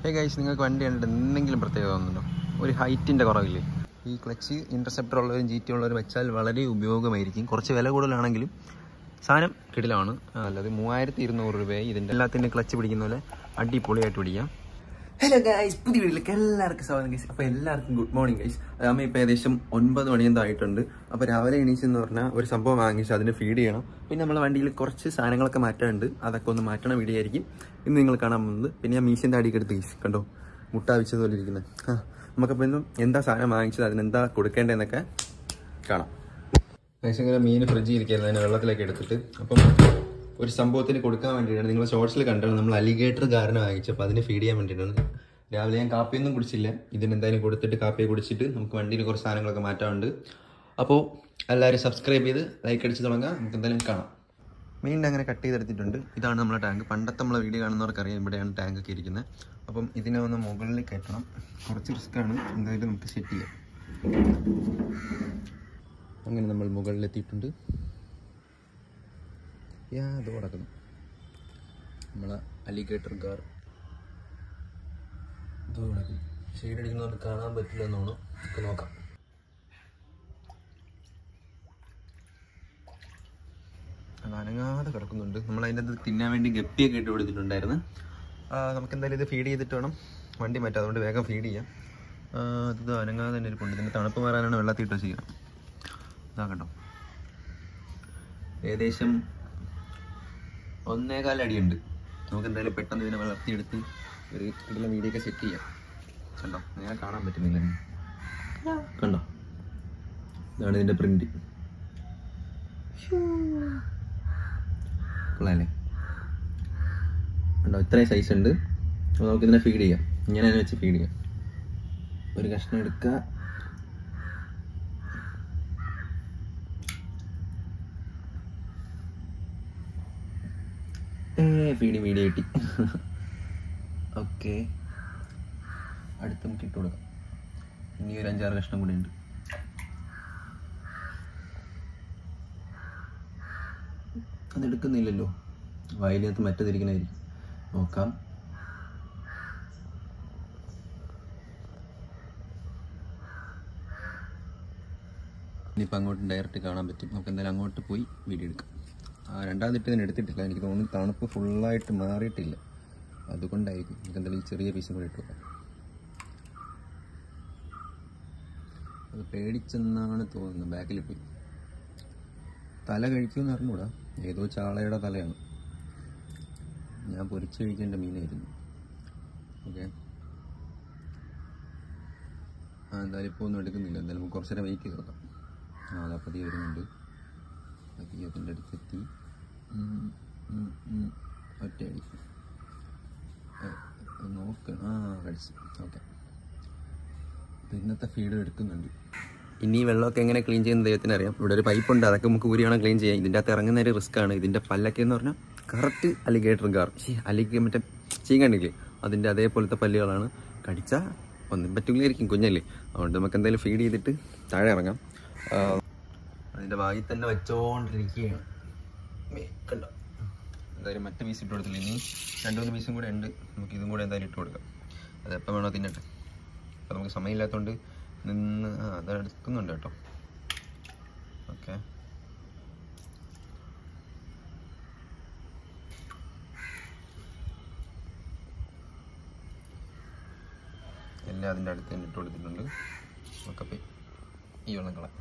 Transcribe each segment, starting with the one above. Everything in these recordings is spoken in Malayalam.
ഹേ ഗൈസ് നിങ്ങൾക്ക് വണ്ടി കണ്ടിട്ട് എന്തെങ്കിലും പ്രത്യേകത തോന്നുന്നുണ്ടോ ഒരു ഹൈറ്റിൻ്റെ കുറവില്ലേ ഈ ക്ലച്ച് ഇൻ്റർസെപ്റ്റർ ഉള്ളവരും ജി ടി ഉള്ളവരും വെച്ചാൽ വളരെ ഉപയോഗമായിരിക്കും കുറച്ച് വില കൂടുതലാണെങ്കിലും സാധനം കിടിലാണ് അല്ലാതെ മൂവായിരത്തി ഇരുന്നൂറ് രൂപയായി ഇതിൻ്റെ എല്ലാത്തിൻ്റെ ക്ലച്ച് പിടിക്കുന്ന പോലെ അടിപൊളിയായിട്ട് പിടിക്കാം ഹലോ ഗൈസ് പുതിയ വീട്ടിലേക്ക് എല്ലാവർക്കും സ്വാഗതം ഗൈസ് അപ്പോൾ എല്ലാവർക്കും ഗുഡ് മോർണിംഗ് ഗൈസ് അതാകുമ്പോൾ ഇപ്പോൾ ഏകദേശം ഒൻപത് മണിയെന്തോ ആയിട്ടുണ്ട് അപ്പോൾ രാവിലെ എണീച്ചെന്ന് പറഞ്ഞാൽ ഒരു സംഭവം വാങ്ങിച്ച് അതിന് ഫീഡ് ചെയ്യണം പിന്നെ നമ്മളെ വണ്ടിയിൽ കുറച്ച് സാധനങ്ങളൊക്കെ മാറ്റാനുണ്ട് അതൊക്കെ ഒന്ന് മാറ്റണ വീഡിയോ ആയിരിക്കും ഇന്ന് നിങ്ങൾ കാണാൻ പോകുന്നത് പിന്നെ ഞാൻ മീശൻ്റെ അടിയൊക്കെ എടുത്ത് ഗൈസ് കണ്ടോ മുട്ട വെച്ചതുപോലെ ഇരിക്കുന്നത് ആ നമുക്കപ്പോൾ ഇന്നും എന്താ സാധനം വാങ്ങിച്ചത് അതിനെന്താ കൊടുക്കേണ്ടതെന്നൊക്കെ കാണാം ഏകദേശം ഇങ്ങനെ മീൻ ഫ്രിഡ്ജിൽ ഇരിക്കുന്നത് അതിനെ വെള്ളത്തിലേക്ക് എടുത്തിട്ട് അപ്പം ഒരു സംഭവത്തിന് കൊടുക്കാൻ വേണ്ടിയിട്ടാണ് നിങ്ങൾ ഷോർട്സിൽ കണ്ടാണ് നമ്മൾ അലിഗേറ്റർ കാരണം വാങ്ങിച്ചപ്പോൾ അതിന് ഫീഡ് ചെയ്യാൻ വേണ്ടിയിട്ടാണ് രാവിലെ ഞാൻ കാപ്പിയൊന്നും കുടിച്ചില്ല ഇതിന് എന്തായാലും കൊടുത്തിട്ട് കാപ്പി കുടിച്ചിട്ട് നമുക്ക് വണ്ടിയിൽ കുറച്ച് സാധനങ്ങളൊക്കെ മാറ്റാറുണ്ട് അപ്പോൾ എല്ലാവരും സബ്സ്ക്രൈബ് ചെയ്ത് ലൈക്ക് അടിച്ച് തുടങ്ങാം നമുക്ക് എന്തായാലും കാണാം മീനിൻ്റെ അങ്ങനെ കട്ട് ചെയ്തെടുത്തിട്ടുണ്ട് ഇതാണ് നമ്മളെ ടാങ്ക് പണ്ടത്തെ നമ്മളെ വീഡിയോ കാണുന്നവർക്കറിയാം ഇവിടെയാണ് ടാങ്ക് ഒക്കെ ഇരിക്കുന്നത് അപ്പം ഇതിനെ ഒന്ന് മുകളിൽ കയറ്റണം കുറച്ച് റിസ്ക്കാണ് എന്തായാലും നമുക്ക് സെറ്റ് ചെയ്യാം അങ്ങനെ നമ്മൾ മുകളിലെത്തിയിട്ടുണ്ട് യാ അത് കിടക്കുന്നു നമ്മളെ അലിഗേറ്റർ കാർ ഇത് കിടക്കുന്നു ഷെയ്ഡ് അടിക്കുന്നതുകൊണ്ട് കാണാൻ പറ്റില്ല എന്നാണ് നമുക്ക് നോക്കാം അത് അനങ്ങാതെ കിടക്കുന്നുണ്ട് നമ്മൾ അതിൻ്റെ അത് തിന്നാൻ വേണ്ടി ഗപ്പിയൊക്കെ ഇട്ട് കൊടുത്തിട്ടുണ്ടായിരുന്നു ആ, നമുക്ക് എന്തായാലും ഇത് ഫീഡ് ചെയ്തിട്ട് വേണം വണ്ടി മാറ്റാം അതുകൊണ്ട് വേഗം ഫീഡ് ചെയ്യാം ആ, അത് അനങ്ങാതെ തന്നെ ഇരിപ്പുണ്ട് ഇതിൻ്റെ തണുപ്പ് മാറാനാണ് വെള്ളത്തിൽ ഇട്ട് ചെയ്യണം ഇതാ കണ്ടോ ഏകദേശം ഒന്നേകാൽ അടിയുണ്ട് നമുക്ക് എന്തായാലും പെട്ടെന്ന് ഇതിനെ വളർത്തിയെടുത്ത് ഒരു ഇതിലെ വീഡിയോ ഒക്കെ സെറ്റ് ചെയ്യാം കണ്ടോ നേരെ കാണാൻ പറ്റുന്നില്ല കണ്ടോ ഇതാണ് ഇതിൻ്റെ പ്രിന്റ് കൊള്ളാല്ലേ കണ്ടോ ഇത്രയും സൈസ് ഉണ്ട് അപ്പോൾ നമുക്ക് ഇതിനെ ഫീഡ് ചെയ്യാം ഇങ്ങനെ തന്നെ വെച്ച് ഫീഡ് ചെയ്യാം ഒരു കഷ്ണം എടുക്കുക ഏ ഫീഡ് വീഡിയോ കിട്ടി ഓക്കെ അടുത്ത് നമുക്ക് ഇട്ട് കൊടുക്കാം ഇനി ഒരു അഞ്ചാറ് കഷ്ണം കൂടി ഉണ്ട് അതെടുക്കുന്നില്ലല്ലോ വയലിനകത്ത് മറ്റതിരിക്കണായിരിക്കും നോക്കാം ഇനിയിപ്പോൾ അങ്ങോട്ട് ഡയറക്റ്റ് കാണാൻ പറ്റും നമുക്ക് എന്തായാലും അങ്ങോട്ട് പോയി വീഡിയോ എടുക്കാം ആ രണ്ടാമത് ഇട്ട് ഞാൻ എടുത്തിട്ടില്ല എനിക്ക് തോന്നുന്നു തണുപ്പ് ഫുള്ളായിട്ട് മാറിയിട്ടില്ല അതുകൊണ്ടായിരിക്കും നമുക്ക് എന്തായാലും ഈ ചെറിയ പീസും കൂടി ഇട്ട് വെക്കാം അത് പേടിച്ചെന്നാണ് തോന്നുന്നത് ബാക്കിൽ പോയി തല കഴിക്കുമെന്ന് അറിഞ്ഞൂടാ ഏതോ ചാളയുടെ തലയാണ് ഞാൻ പൊരിച്ച് കഴിക്കേണ്ട മീനായിരുന്നു ഓക്കെ ആ എന്തായാലും ഇപ്പോൾ ഒന്നും എടുക്കുന്നില്ല എന്തായാലും നമുക്ക് കുറച്ച് നേരം വെയിറ്റ് ചെയ്ത് നോക്കാം ആ അതാ പതിയെ വരുന്നുണ്ട് പതിയെ അതിൻ്റെ അടുത്തെത്തി ഉം, ഉം, ഉം. ഒറ്റയടി ആ, നോക്കണം ആ കഴിച്ചു ഓക്കെ ഇന്നത്തെ ഫീഡ് എടുക്കുന്നുണ്ട് ഇനി ഈ വെള്ളമൊക്കെ എങ്ങനെ ക്ലീൻ ചെയ്യുന്ന ദൈവത്തിന് അറിയാം ഇവിടെ ഒരു പൈപ്പ് ഉണ്ട് അതൊക്കെ നമുക്ക് ഊരിയാണ് ക്ലീൻ ചെയ്യാം ഇതിൻ്റെ അകത്ത് ഇറങ്ങുന്ന ഒരു റിസ്ക് ആണ് ഇതിൻ്റെ പല്ലൊക്കെ എന്ന് പറഞ്ഞാൽ കറക്റ്റ് അലിഗേറ്റർ കാർ അലിഗ മറ്റേ ചീ കണ്ടില്ലേ അതിൻ്റെ അതേപോലത്തെ പല്ലുകളാണ് കടിച്ചാൽ ഒന്നും പറ്റില്ലായിരിക്കും കുഞ്ഞല്ലേ അതുകൊണ്ട് നമുക്ക് എന്തായാലും ഫീഡ് ചെയ്തിട്ട് താഴെ ഇറങ്ങാം ആ, അതിൻ്റെ വായിൽ തന്നെ വെച്ചോണ്ടിരിക്കുകയാണ് മേ, കണ്ടോ എന്തായാലും മറ്റു പീസ് ഇട്ട് കൊടുത്തില്ല ഇനി രണ്ട് മൂന്ന് പീസും കൂടെ ഉണ്ട് നമുക്ക് ഇതും കൂടെ എന്തായാലും ഇട്ട് കൊടുക്കാം അതെപ്പോൾ വേണോ തിന്നട്ടെ അപ്പോൾ നമുക്ക് സമയമില്ലാത്തതുകൊണ്ട് നിന്ന് ആ അത് എടുക്കുന്നുണ്ട് കേട്ടോ ഓക്കെ എല്ലാം അതിൻ്റെ അടുത്ത് തന്നെ ഇട്ട് കൊടുത്തിട്ടുണ്ട് നമുക്കപ്പോൾ ഈ വെള്ളം കളയാം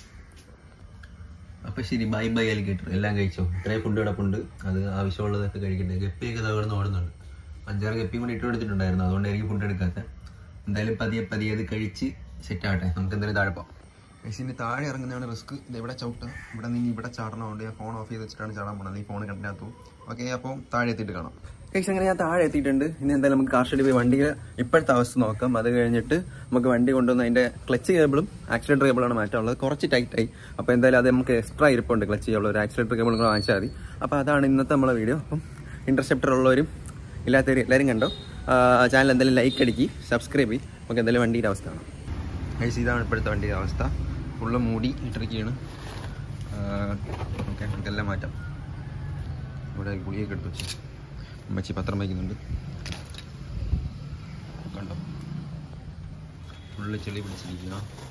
അപ്പൊ ശരി ബൈ ബൈ അലിഗേറ്റർ എല്ലാം കഴിച്ചോ ഇത്രയും ഫുഡ് കിടപ്പുണ്ട് അത് ആവശ്യമുള്ളതൊക്കെ കഴിക്കണ്ടേ ഗപ്പിയൊക്കെ തകർന്ന് ഓടുന്നുണ്ട് അഞ്ചാറ് ഗപ്പിയും കൂടി ഇട്ട് കൊടുത്തിട്ടുണ്ടായിരുന്നു അതുകൊണ്ടായിരിക്കും ഫുഡ് എടുക്കാത്ത എന്തായാലും പതിയെ പതിയെ അത് കഴിച്ച് സെറ്റ് ആവട്ടെ നമുക്ക് എന്തായാലും താഴെ പോകാം മെഷീന് താഴെ ഇറങ്ങുന്നതാണ് റിസ്ക് ഇത് എവിടെ ചവിട്ടുക ഇവിടെ നിന്ന് ഇവിടെ ചാടണമുണ്ട് ഞാൻ ഫോൺ ഓഫ് ചെയ്ത് വെച്ചിട്ടാണ് ചാടാൻ പോകുന്നത് ഈ ഫോൺ കണ്ടിനകത്തു ഓക്കെ അപ്പോൾ താഴെ എത്തിയിട്ട് കാണാം കേസ് അങ്ങനെ ഞാൻ താഴെ എത്തിയിട്ടുണ്ട് ഇനി എന്തായാലും നമുക്ക് കാർ ഷെഡിൽ പോയി വണ്ടിയുടെ ഇപ്പോഴത്തെ അവസ്ഥ നോക്കാം അത് കഴിഞ്ഞിട്ട് നമുക്ക് വണ്ടി കൊണ്ടുവന്ന് അതിൻ്റെ ക്ലച്ച് കേബിളും ആക്സിലേറ്റർ കേബിളാണ് മാറ്റാനുള്ളത് കുറച്ച് ടൈറ്റായി അപ്പോൾ എന്തായാലും അത് നമുക്ക് എക്സ്ട്രാ ഇരിപ്പുണ്ട് ക്ലച്ച് കേബിൾ ഒരു ആക്സിലേറ്റർ കേബിൾ കൂടെ വാങ്ങിച്ചാൽ മതി അപ്പോൾ അതാണ് ഇന്നത്തെ നമ്മളെ വീഡിയോ അപ്പം ഇൻ്റർസെപ്റ്റർ ഉള്ളവരും ഇല്ലാത്തവരും എല്ലാവരും കണ്ടോ ചാനൽ എന്തായാലും ലൈക്ക് അടിക്കി സബ്സ്ക്രൈബ് ചെയ്യും നമുക്ക് എന്തായാലും വണ്ടിയുടെ അവസ്ഥ കാണാം ഗൈസ് ഇതാണ് ഇപ്പോഴത്തെ വണ്ടിയുടെ അവസ്ഥ ഫുള്ള് മൂടി ഇട്ടിരിക്കുകയാണ് ഓക്കെ നമുക്കെല്ലാം മാറ്റാം ഇവിടെ ഗുളിയൊക്കെ എടുത്ത് വെച്ച് അമ്മച്ചി പത്രം വയ്ക്കുന്നുണ്ട് ഫുള്ള് ചെളി പിടിച്ചിരിക്കുക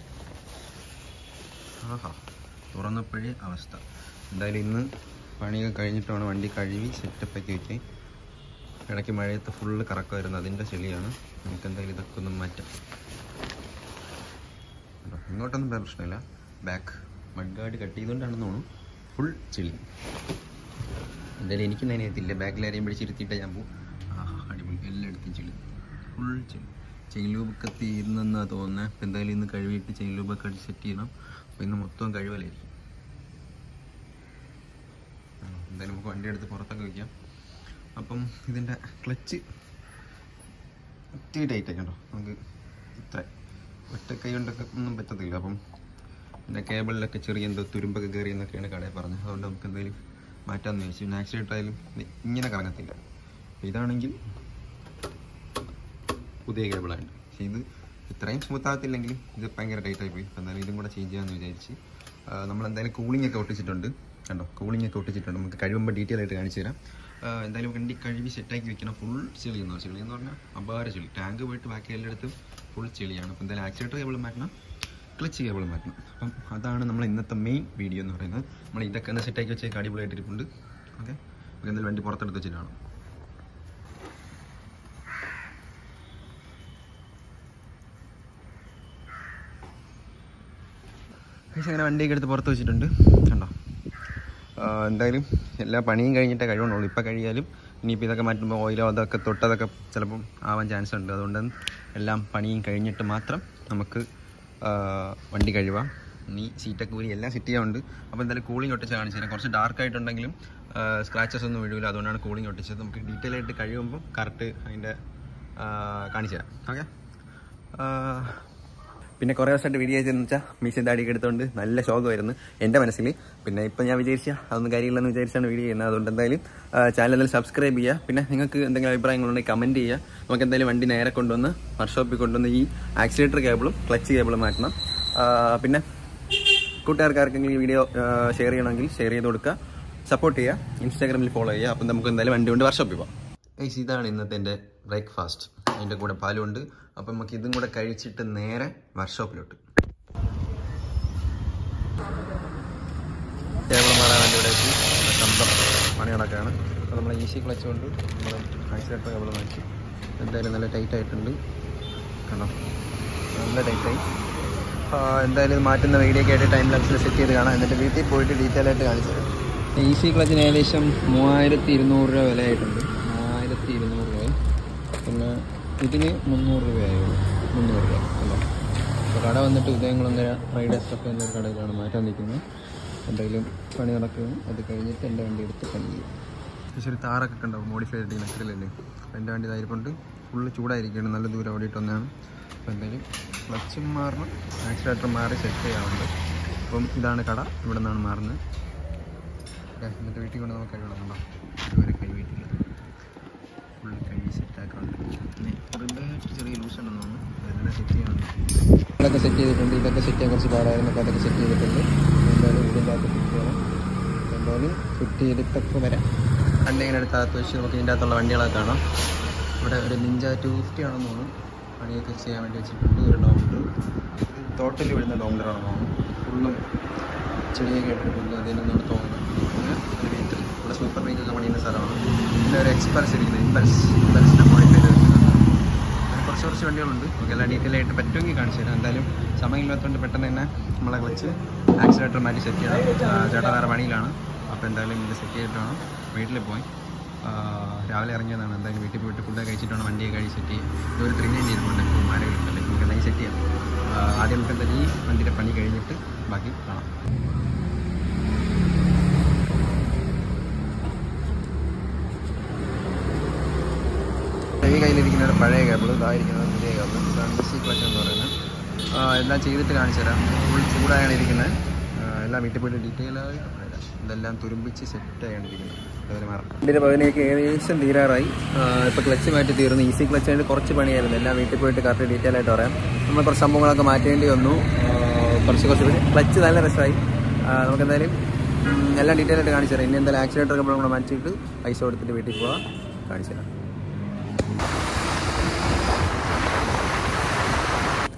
ആഹാ തുറന്നപ്പോഴേ അവസ്ഥ എന്തായാലും ഇന്ന് പണിയൊക്കെ കഴിഞ്ഞിട്ട് വേണം വണ്ടി കഴുകി സെറ്റപ്പൊക്കെ വെക്കാൻ ഇടയ്ക്ക് മഴയത്ത് ഫുള്ള് കറക്കമായിരുന്നു അതിൻ്റെ ചെളിയാണ് നമുക്ക് എന്തായാലും ഇതൊക്കെ ഒന്ന് മാറ്റാം കണ്ടോ, ഇങ്ങോട്ടൊന്നും വേറെ പ്രശ്നമില്ല ബാക്ക് മഡ് ഗാർഡ് കട്ട് ചെയ്തുകൊണ്ടാണെന്ന് തോന്നുന്നു ഫുൾ ചെളി എന്തായാലും എനിക്ക് നനയത്തില്ല ബാക്കിലാരെയും പിടിച്ചിരുത്തിയിട്ട് ഞാൻ പോകും ആഹാ അടിപൊളി എല്ലായിടത്തും ചെളി ഫുൾ ചെളി ചെയിൻ ലൂബൊക്കെ തീർന്നെന്നാണ് തോന്നുന്നത് അപ്പം എന്തായാലും ഇന്ന് കഴുകിയിട്ട് ചെയിൻ ലൂബൊക്കെ അടിച്ച് സെറ്റ് ചെയ്യണം അപ്പോൾ ഇന്ന് മൊത്തം കഴിവലായിരിക്കും ആ, എന്തായാലും നമുക്ക് വണ്ടി എടുത്ത് പുറത്തൊക്കെ വയ്ക്കാം അപ്പം ഇതിൻ്റെ ക്ലച്ച് ഒത്തിരി ടൈറ്റ് ആക്കണ്ടോ നമുക്ക് ഇത്ര ഒറ്റ കൈ കൊണ്ടൊക്കെ ഒന്നും പറ്റത്തില്ല അപ്പം പിന്നെ കേബിളിലൊക്കെ ചെറിയ എന്തോ തുരുമ്പൊക്കെ കയറി എന്നൊക്കെയാണ് കടയിൽ പറഞ്ഞത് അതുകൊണ്ട് നമുക്ക് എന്തായാലും മാറ്റാമെന്ന് വിചാരിച്ചു പിന്നെ ആക്സിഡൻറ്റ് ആയാലും ഇത് ഇങ്ങനെ കറങ്ങത്തില്ല അപ്പോൾ ഇതാണെങ്കിൽ പുതിയ കേബിളാണ് പക്ഷേ ഇത് ഇത്രയും സ്മൂത്ത് ആകത്തില്ലെങ്കിലും ഇത് ഭയങ്കര ടൈറ്റായി പോയി അപ്പോൾ എന്തായാലും ഇതും കൂടെ ചേഞ്ച് ചെയ്യാമെന്ന് വിചാരിച്ച് ആ, നമ്മൾ എന്തായാലും കൂളിംഗ് ഒക്കെ ഒട്ടിച്ചിട്ടുണ്ട് കണ്ടോ കൂളിംഗ് ഒക്കെ ഒട്ടിച്ചിട്ടുണ്ട് നമുക്ക് കഴിയുമ്പോൾ ഡീറ്റെയിൽ ആയിട്ട് കാണിച്ചു തരാം ആ, എന്തായാലും വണ്ടി കഴുകി സെറ്റാക്കി വെക്കണം ഫുൾ ചെളി എന്ന് ചെളി എന്ന് പറഞ്ഞാൽ അപാര ചെളി ടാങ്ക് പോയിട്ട് ബാക്കി എല്ലായിടത്തും ഫുൾ ചെളിയാണ് അപ്പോൾ എന്തായാലും ആക്സിലേറ്റർ കേബിൾ മാറ്റണം ക്ലച്ച് കേബിൾ മാറ്റണം അപ്പം അതാണ് നമ്മൾ ഇന്നത്തെ മെയിൻ വീഡിയോ എന്ന് പറയുന്നത് നമ്മൾ ഇതൊക്കെ ഒന്ന് സെറ്റാക്കി വെച്ചേക്ക് അടിപൊളിയായിട്ട് ഇരിപ്പുണ്ട് ഓക്കെ നമുക്ക് എന്തായാലും വണ്ടി പുറത്തെടുത്ത് വെച്ചിട്ട് കാണാം ഗൈസ് അങ്ങനെ വണ്ടിയൊക്കെ എടുത്ത് പുറത്ത് വെച്ചിട്ടുണ്ട് കണ്ടോ ആ, എന്തായാലും എല്ലാ പണിയും കഴിഞ്ഞിട്ടേ കഴിവുള്ളൂ ഇപ്പോൾ കഴിയാലും ഇനിയിപ്പോൾ ഇതൊക്കെ മാറ്റുമ്പോൾ ഓയിലോ അതൊക്കെ തൊട്ടതൊക്കെ ചിലപ്പം ആവാൻ ചാൻസ് ഉണ്ട് അതുകൊണ്ട് എല്ലാം പണിയും കഴിഞ്ഞിട്ട് മാത്രം നമുക്ക് ആ, വണ്ടി കഴിവാം ഇനി സീറ്റൊക്കെ ഊരി എല്ലാം സെറ്റ് ചെയ്യാറുണ്ട് അപ്പോൾ എന്തായാലും കൂളിംഗ് ഒട്ടിച്ച് കാണിച്ചു തരാം കുറച്ച് ഡാർക്ക് ആയിട്ടുണ്ടെങ്കിലും സ്ക്രാച്ചസ് ഒന്നും വീഴില്ല അതുകൊണ്ടാണ് കൂളിംഗ് ഒട്ടിച്ചത് നമുക്ക് ഡീറ്റെയിൽ ആയിട്ട് കഴിയുമ്പോൾ കറക്റ്റ് അതിൻ്റെ കാണിച്ചു തരാം ഓക്കെ പിന്നെ കുറേ ദിവസമായിട്ട് വീഡിയോ ചെയ്തെന്ന് വെച്ചാൽ മീശ ദാടിയൊക്കെ എടുത്തുകൊണ്ട് നല്ല ശോകമായിരുന്നു എൻ്റെ മനസ്സിൽ പിന്നെ ഇപ്പം ഞാൻ വിചാരിച്ച അതൊന്നും കാര്യമില്ലെന്ന് വിചാരിച്ചാണ് വീഡിയോ ചെയ്യുന്നത് അതുകൊണ്ട് എന്തായാലും ചാനൽ എന്തായാലും സബ്സ്ക്രൈബ് ചെയ്യുക പിന്നെ നിങ്ങൾക്ക് എന്തെങ്കിലും അഭിപ്രായങ്ങളുണ്ടെങ്കിൽ കമൻറ്റ് ചെയ്യുക നമുക്ക് എന്തായാലും വണ്ടി നേരെ കൊണ്ടുവന്ന് വർക്ക്ഷോപ്പിൽ കൊണ്ടുവന്ന് ഈ ആക്സിലേറ്റർ കേബിളും ക്ലച്ച് കേബിളും മാറ്റണം ആ, പിന്നെ കൂട്ടുകാർക്ക് ആർക്കെങ്കിലും ഈ വീഡിയോ ഷെയർ ചെയ്യണമെങ്കിൽ ഷെയർ ചെയ്ത് കൊടുക്കുക സപ്പോർട്ട് ചെയ്യുക ഇൻസ്റ്റാഗ്രാമിൽ ഫോളോ ചെയ്യുക അപ്പം നമുക്ക് എന്തായാലും വണ്ടി കൊണ്ട് വർക്ക്ഷോപ്പിൽ പോകാം ഗൈസ് ഇതാണ് ഇന്നത്തെ എൻ്റെ ബ്രേക്ക്ഫാസ്റ്റ് അതിൻ്റെ കൂടെ പാലുണ്ട് അപ്പം നമുക്ക് ഇതും കൂടെ കഴിച്ചിട്ട് നേരെ വർക്ക്ഷോപ്പിലോട്ട് ടേബിൾ മാറാൻ വേണ്ടി ഇവിടെ എത്തി ശബ്ദം പണി നടക്കുകയാണ് അപ്പോൾ നമ്മൾ ഈസി ക്ലച്ച് കൊണ്ട് നമ്മൾ ആക്സിലേറ്റർ കേബിൾ മാറ്റി എന്തായാലും നല്ല ടൈറ്റ് ആയിട്ടുണ്ട് കണ്ടോ നല്ല ടൈറ്റായി എന്തായാലും ഇത് മാറ്റുന്ന വീഡിയോ ഒക്കെ ആയിട്ട് ടൈം ലാപ്സിൽ സെറ്റ് ചെയ്ത് കാണാം എന്നിട്ട് വീട്ടിൽ പോയിട്ട് ഡീറ്റെയിൽ ആയിട്ട് കാണിച്ചു തരാം ഈസി ക്ലച്ചിന് ഏകദേശം മൂവായിരത്തി ഇരുന്നൂറ് രൂപ വിലയായിട്ടുണ്ട് മൂവായിരത്തി ഇരുന്നൂറ് രൂപ പിന്നെ ഇതിന് മുന്നൂറ് രൂപയായുള്ളൂ മുന്നൂറ് രൂപ അല്ലേ അപ്പോൾ കട വന്നിട്ട് ഉദയംകുളങ്ങര റൈഡേഴ്സ് കഫേ എന്നൊരു കടയിലാണ് മാറ്റാൻ നിൽക്കുന്നത് എന്തായാലും പണി നടക്കുകയും അത് കഴിഞ്ഞിട്ട് എൻ്റെ വണ്ടി എടുത്ത് പണി ചെയ്യും ശരി താറൊക്കെ ഉണ്ടാവും മോഡിഫൈ ചെയ്തിട്ട് നെക്സലല്ലേ അപ്പോൾ എൻ്റെ വണ്ടി ഇതായിരിക്കുന്നുണ്ട് ഫുള്ള് ചൂടായിരിക്കുകയാണ് നല്ല ദൂരം ഓടിയിട്ട് വന്നതാണ് അപ്പോൾ എന്തായാലും ക്ലച്ചും മാറണം ആക്സിലേറ്റർ മാറി സെറ്റ് ചെയ്യാറുണ്ട് അപ്പം ഇതാണ് കട ഇവിടെ നിന്നാണ് മാറുന്നത് ഓക്കെ എന്നിട്ട് വീട്ടിൽ കൊണ്ട് നമുക്ക് കഴിവണം കണ്ടോ ഇതുവരെ കഴിവിട്ടില്ല ഫുള്ള് കഴുകി സെറ്റാക്കാറുണ്ട് പിന്നെ റിബാറ്റ് ചെറിയ ലൂസ് ഉണ്ടെന്ന് തോന്നുന്നു അതെല്ലാം സെറ്റ് ചെയ്യാനുണ്ട് ഇതൊക്കെ സെറ്റ് ചെയ്തിട്ടുണ്ട് ഇതൊക്കെ സെറ്റ് ചെയ്യാൻ കുറച്ച് പാടായിരുന്നു അപ്പോൾ അതൊക്കെ സെറ്റ് ചെയ്തിട്ടുണ്ട് എന്തായാലും ഇതിൻ്റെ അകത്ത് ഫിറ്റ് ചെയ്യണം എന്തായാലും ഫിറ്റ് ചെയ്തിട്ടൊക്കെ വരാം വണ്ടി ഇങ്ങനെ എടുത്ത് അകത്ത് വെച്ച് നമുക്ക് ഇതിൻ്റെ അകത്തുള്ള വണ്ടികളൊക്കെ കാണാം ഇവിടെ ഒരു നിഞ്ച ടു ഫിഫ്റ്റി ആണെന്ന് തോന്നുന്നു പണിയൊക്കെ ചെയ്യാൻ വേണ്ടി വെച്ചിട്ടുണ്ട് ഒരു ഡോമിറ്റർ ടോട്ടലി വിടുന്ന ഡോമിറ്ററാണെന്ന് തോന്നുന്നു ഫുള്ളും ചെടിയൊക്കെ ഇട്ടിട്ടുണ്ട് അതിനൊന്നും തോന്നുന്നു പിന്നെ ഒരു വീട്ടിൽ ഇവിടെ സൂപ്പർ ബൈക്കൊക്കെ പണിയുന്ന സ്ഥലമാണ് പിന്നെ ഒരു എക്സ്പൾസ് ഇരിക്കുന്നത് ഇമ്പൾസ് ഇമ്പൾസിനെ മോഡിഫൈ ചെയ്ത് വെച്ചിട്ടുണ്ട് അങ്ങനെ കുറച്ച് കുറച്ച് വണ്ടികളുണ്ട് നമുക്ക് എല്ലാം ഡീറ്റെയിൽ ആയിട്ട് പറ്റുമെങ്കിൽ കാണിച്ചു തരാം എന്തായാലും സമയമില്ലാത്തതുകൊണ്ട് പെട്ടെന്ന് തന്നെ നമ്മളെ വിളിച്ച് ആക്സിലേറ്റർ മാറ്റി സെറ്റ് ചെയ്യണം ആ, ചേട്ടാ വേറെ പണിയിലാണ് അപ്പോൾ എന്തായാലും ഇത് സെറ്റ് ചെയ്തിട്ട് വേണം വീട്ടിൽ പോയി ആ, രാവിലെ ഇറങ്ങിയതാണ് എന്തായാലും വീട്ടിൽ പോയിട്ട് ഫുഡൊക്കെ കഴിച്ചിട്ടാണ് വണ്ടിയൊക്കെ കഴിച്ച് സെറ്റ് ചെയ്യും ഇതൊരു ത്രീ നയൻറ്റി ഇരിപ്പുണ്ട് ഇപ്പോൾ മരകളുണ്ടല്ലേ നമുക്ക് എന്തായാലും സെറ്റ് ചെയ്യാം ആ, ആദ്യം നമുക്ക് എന്തായാലും ഈ വണ്ടിയുടെ പണി കഴിഞ്ഞിട്ട് ബാക്കി കാണാം ഈ കയ്യിലിരിക്കുന്ന ഒരു പഴയ കേബിൾ ഇതായിരിക്കുന്നത് പുതിയ കേബിൾ ഇതാണ് സി ക്ലച്ച് എന്ന് പറയുന്നത് ആ, എല്ലാം ചെയ്തിട്ട് കാണിച്ചു തരാം ഫുൾ ചൂടായാണ് ഇരിക്കുന്നത് ആ, എല്ലാം വീട്ടിൽ പോയിട്ട് ഡീറ്റെയിൽ ആയിട്ട് പറയാം ഇതെല്ലാം തുരുമ്പിച്ച് സെറ്റായാണ് ഇരിക്കുന്നത് അതുപോലെ മാറാം വണ്ടിയുടെ പകുതിയൊക്കെ ഏകദേശം തീരാറായി ഇപ്പോൾ ക്ലച്ച് മാറ്റി തീർന്നു ഈസി ക്ലച്ച് ആയിട്ട് കുറച്ച് പണിയായിരുന്നു എല്ലാം വീട്ടിൽ പോയിട്ട് കറക്റ്റ് ഡീറ്റെയിൽ ആയിട്ട് പറയാം നമ്മൾ കുറച്ച് സംഭവങ്ങളൊക്കെ മാറ്റേണ്ടി വന്നു ആ, കുറച്ച് കുറച്ച് പക്ഷേ ക്ലച്ച് നല്ല രസമായി ആ, നമുക്കെന്തായാലും ഉം, എല്ലാം ഡീറ്റെയിൽ ആയിട്ട് കാണിച്ചു തരാം ഇനി എന്തായാലും ആക്സിഡൻറ്റ് ഒക്കെ നമ്മൾ മാറ്റിയിട്ട് പൈസ കൊടുത്തിട്ട് വീട്ടിൽ പോകാം കാണിച്ചു തരാം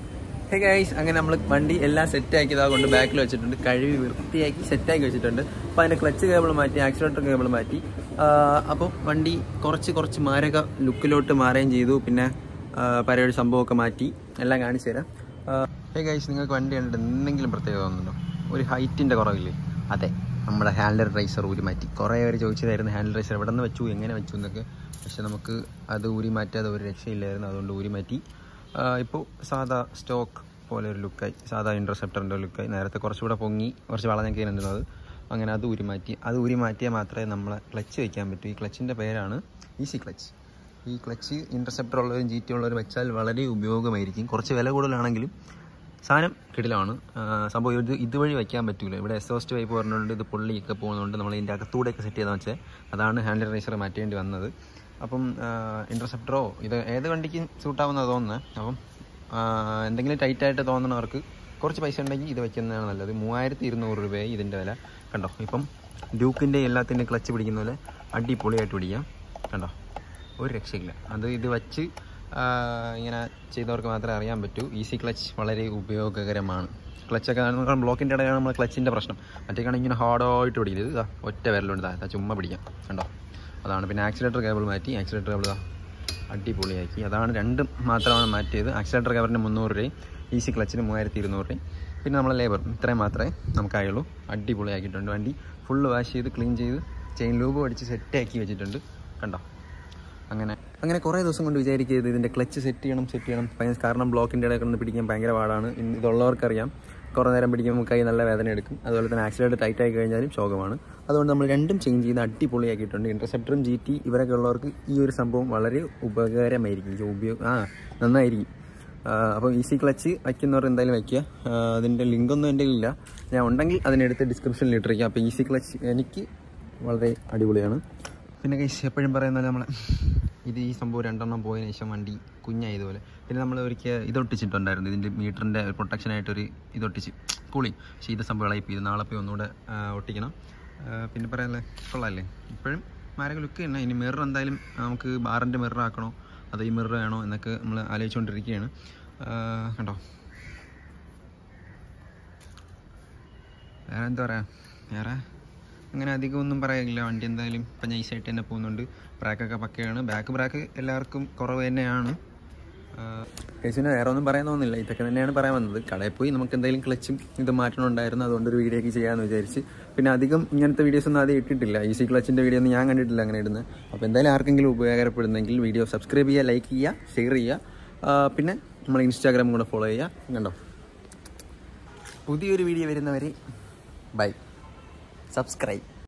ഹേ ഗൈസ് അങ്ങനെ നമ്മൾ വണ്ടി എല്ലാം സെറ്റ് ആക്കിയതാ കൊണ്ട് ബാക്കിൽ വെച്ചിട്ടുണ്ട് കഴുകി വൃത്തിയാക്കി സെറ്റാക്കി വെച്ചിട്ടുണ്ട് അപ്പോൾ അതിൻ്റെ ക്ലച്ച് കേബിൾ മാറ്റി ആക്സിലേറ്റർ കേബിൾ മാറ്റി അപ്പോൾ വണ്ടി കുറച്ച് കുറച്ച് മാരക ലുക്കിലോട്ട് മാറുകയും ചെയ്തു പിന്നെ ആ, പരയുടെ സംഭവമൊക്കെ മാറ്റി എല്ലാം കാണിച്ചു തരാം ഹേ ഗൈസ് നിങ്ങൾക്ക് വണ്ടി കണ്ടിട്ട് എന്തെങ്കിലും പ്രത്യേകത തോന്നുന്നുണ്ടോ ഒരു ഹൈറ്റിൻ്റെ കുറവില്ലേ അതെ നമ്മുടെ ഹാൻഡിൽ റൈസർ ഊരി മാറ്റി കുറേ പേര് ചോദിച്ചതായിരുന്നു ഹാൻഡിൽ റൈസർ എവിടെ നിന്ന് വെച്ചു എങ്ങനെ വെച്ചു എന്നൊക്കെ പക്ഷെ നമുക്ക് അത് ഊരി മാറ്റാതെ ഒരു രക്ഷയില്ലായിരുന്നു അതുകൊണ്ട് ഊരി മാറ്റി ഇപ്പോൾ സാധാ സ്റ്റോക്ക് പോലെ ഒരു ലുക്കായി സാധാ ഇൻ്റർസെപ്റ്ററിൻ്റെ ലുക്കായി നേരത്തെ കുറച്ചുകൂടെ പൊങ്ങി കുറച്ച് വളഞ്ഞ കയറിയിരുന്നു അത് അങ്ങനെ അത് ഊരി മാറ്റി അത് ഊരി മാറ്റിയാൽ മാത്രമേ നമ്മളെ ക്ലച്ച് വയ്ക്കാൻ പറ്റൂ ഈ ക്ലച്ചിൻ്റെ പേരാണ് ഈസി ക്ലച്ച് ഈ ക്ലച്ച് ഇൻ്റർസെപ്റ്റർ ഉള്ളവരും ജി ടി ഉള്ളവരും വെച്ചാൽ വളരെ ഉപയോഗമായിരിക്കും കുറച്ച് വില കൂടുതലാണെങ്കിലും സാധനം കിടിലാണ് ആ, സംഭവം ഇത് ഇതുവഴി വയ്ക്കാൻ പറ്റൂല ഇവിടെ എക്സോസ്റ്റ് പൈപ്പ് പറഞ്ഞുകൊണ്ട് ഇത് പൊള്ളിയൊക്കെ പോകുന്നതുകൊണ്ട് നമ്മൾ ഇതിൻ്റെ അകത്തൂടെയൊക്കെ സെറ്റ് ചെയ്താൽ വെച്ചാൽ അതാണ് ഹാൻഡിൽ റൈസർ മാറ്റേണ്ടി വന്നത് അപ്പം ഇൻ്റർസെപ്റ്ററോ ഇത് ഏത് വണ്ടിക്കും സൂട്ടാവുന്നത് തോന്നുന്നത് അപ്പം ആ, എന്തെങ്കിലും ടൈറ്റായിട്ട് തോന്നണവർക്ക് കുറച്ച് പൈസ ഉണ്ടെങ്കിൽ ഇത് വെക്കുന്നതാണ് നല്ലത് മൂവായിരത്തി ഇരുന്നൂറ് രൂപയായി ഇതിൻ്റെ വില കണ്ടോ ഇപ്പം ഡ്യൂക്കിൻ്റെ എല്ലാത്തിൻ്റെയും ക്ലച്ച് പിടിക്കുന്ന പോലെ അടിപൊളിയായിട്ട് പിടിക്കാം കണ്ടോ ഒരു രക്ഷയില്ല അത് ഇത് വച്ച് ആ, ഇങ്ങനെ ചെയ്തവർക്ക് മാത്രമേ അറിയാൻ പറ്റൂ ഈസി ക്ലച്ച് വളരെ ഉപയോഗകരമാണ് ക്ലച്ചൊക്കെ കാരണം ബ്ലോക്കിൻ്റെ ഇടയാണ് നമ്മൾ ക്ലച്ചിൻ്റെ പ്രശ്നം മറ്റേക്കാണെങ്കിൽ ഇങ്ങനെ ഹാർഡായിട്ട് പിടിക്കുന്നത് ഇത് ദാ ഒറ്റ വിരലുണ്ട് ദാ, ദാ ചുമ്മാ പിടിക്കാം കണ്ടോ അതാണ് പിന്നെ ആക്സിലേറ്റർ കേബിൾ മാറ്റി ആക്സിലേറ്റർ കേബിൾ അടിപൊളിയാക്കി അതാണ് രണ്ടും മാത്രമാണ് മാറ്റിയത് ആക്സിലേറ്റർ കേബിളിന് മുന്നൂറ് രൂപയും ഈസി ക്ലച്ചിന് മൂവായിരത്തി ഇരുന്നൂറ് രൂപയും പിന്നെ നമ്മളെ ലേബർ ഇത്രയും മാത്രമേ നമുക്കായുള്ളൂ അടിപൊളിയാക്കിയിട്ടുണ്ട് വണ്ടി ഫുള്ള് വാഷ് ചെയ്ത് ക്ലീൻ ചെയ്ത് ചെയിൻ ലൂബ് അടിച്ച് സെറ്റാക്കി വെച്ചിട്ടുണ്ട് കണ്ടോ അങ്ങനെ അങ്ങനെ കുറേ ദിവസം കൊണ്ട് വിചാരിക്കരുത് ഇതിൻ്റെ ക്ലച്ച് സെറ്റ് ചെയ്യണം സെറ്റ് ചെയ്യണം ഭയങ്കര കാരണം ബ്ലോക്കിൻ്റെ ഇടയിൽ കിടന്ന് പിടിക്കാൻ ഭയങ്കര പാടാണ് ഇന്ന് ഇതുള്ളവർക്കറിയാം കുറേ നേരം പിടിക്കുമ്പോൾ കൈ നല്ല വേദന എടുക്കും അതുപോലെ തന്നെ ആക്സിഡൻറ്റ് ടൈറ്റ് ആയി കഴിഞ്ഞാലും ശോകമാണ് അതുകൊണ്ട് നമ്മൾ രണ്ടും ചേഞ്ച് ചെയ്ത് അടിപൊളിയാക്കിയിട്ടുണ്ട് ഇൻ്റർസെപ്റ്ററും ജി ടി ഇവരൊക്കെ ഉള്ളവർക്ക് ഈ ഒരു സംഭവം വളരെ ഉപകാരമായിരിക്കും ഇത് ഉപയോഗ ആ നന്നായിരിക്കും അപ്പോൾ ഈസി ക്ലച്ച് വയ്ക്കുന്നവർ എന്തായാലും വയ്ക്കുക ആ, അതിൻ്റെ ലിങ്കൊന്നും എൻ്റെ ഇല്ല ഞാൻ ഉണ്ടെങ്കിൽ അതിനെടുത്ത് ഡിസ്ക്രിപ്ഷനിൽ ഇട്ടിരിക്കാം അപ്പോൾ ഈസി ക്ലച്ച് എനിക്ക് വളരെ അടിപൊളിയാണ് പിന്നെ കൈസ് എപ്പോഴും പറയുന്നത് നമ്മളെ ഇത് ഈ സംഭവം രണ്ടെണ്ണം പോയതിനു ശേഷം വണ്ടി കുഞ്ഞായതുപോലെ പിന്നെ നമ്മൾ ഒരിക്കൽ ഇതൊട്ടിച്ചിട്ടുണ്ടായിരുന്നു ഇതിൻ്റെ മീറ്ററിൻ്റെ പ്രൊട്ടക്ഷനായിട്ടൊരു ഇതൊട്ടിച്ച് കൂളി പക്ഷേ ഇത് സംഭവം ഇളയിപ്പ് ഇത് നാളെ പോയി ഒന്നുകൂടെ ആ, ഒട്ടിക്കണം ആ, പിന്നെ പറയാനല്ലേ കൊള്ളാമല്ലേ ഇപ്പോഴും മാരക ലുക്ക് തന്നെ ഇനി മിറർ എന്തായാലും നമുക്ക് ബാറിൻ്റെ മിറർ ആക്കണോ അതോ ഈ മിറർ വേണോ എന്നൊക്കെ നമ്മൾ ആലോചിച്ചുകൊണ്ടിരിക്കുകയാണ് ആ, കണ്ടോ വേറെ എന്താ പറയുക വേറെ അങ്ങനെ അധികം ഒന്നും പറയാനില്ല വണ്ടി എന്തായാലും ഇപ്പം നൈസായിട്ട് തന്നെ പോകുന്നുണ്ട് ബ്രാക്കൊക്കെ പക്കയാണ് ബാക്ക് ബ്രാക്ക് എല്ലാവർക്കും കുറവ് തന്നെയാണ് കേസിന് വേറെ ഒന്നും പറയാൻ തോന്നുന്നില്ല ഇതൊക്കെ തന്നെയാണ് പറയാൻ വന്നത് കടയിൽ പോയി നമുക്ക് എന്തെങ്കിലും ക്ലച്ചും ഇത് മാറ്റണമുണ്ടായിരുന്നു അതുകൊണ്ട് ഒരു വീഡിയോ ഒക്കെ ചെയ്യാമെന്ന് വിചാരിച്ച് പിന്നെ അധികം ഇങ്ങനത്തെ വീഡിയോസ് ഒന്നും ആദ്യം ഇട്ടിട്ടില്ല ഈസി ക്ലച്ചിൻ്റെ വീഡിയോ ഒന്നും ഞാൻ കണ്ടിട്ടില്ല അങ്ങനെ ഇടുന്നത് അപ്പോൾ എന്തായാലും ആർക്കെങ്കിലും ഉപകാരപ്പെടുന്നെങ്കിൽ വീഡിയോ സബ്സ്ക്രൈബ് ചെയ്യുക ലൈക്ക് ചെയ്യുക ഷെയർ ചെയ്യുക ആ, പിന്നെ നമ്മൾ ഇൻസ്റ്റാഗ്രാം കൂടെ ഫോളോ ചെയ്യുക കണ്ടോ പുതിയൊരു വീഡിയോ വരുന്നവരെ ബൈ സബ്സ്ക്രൈബ്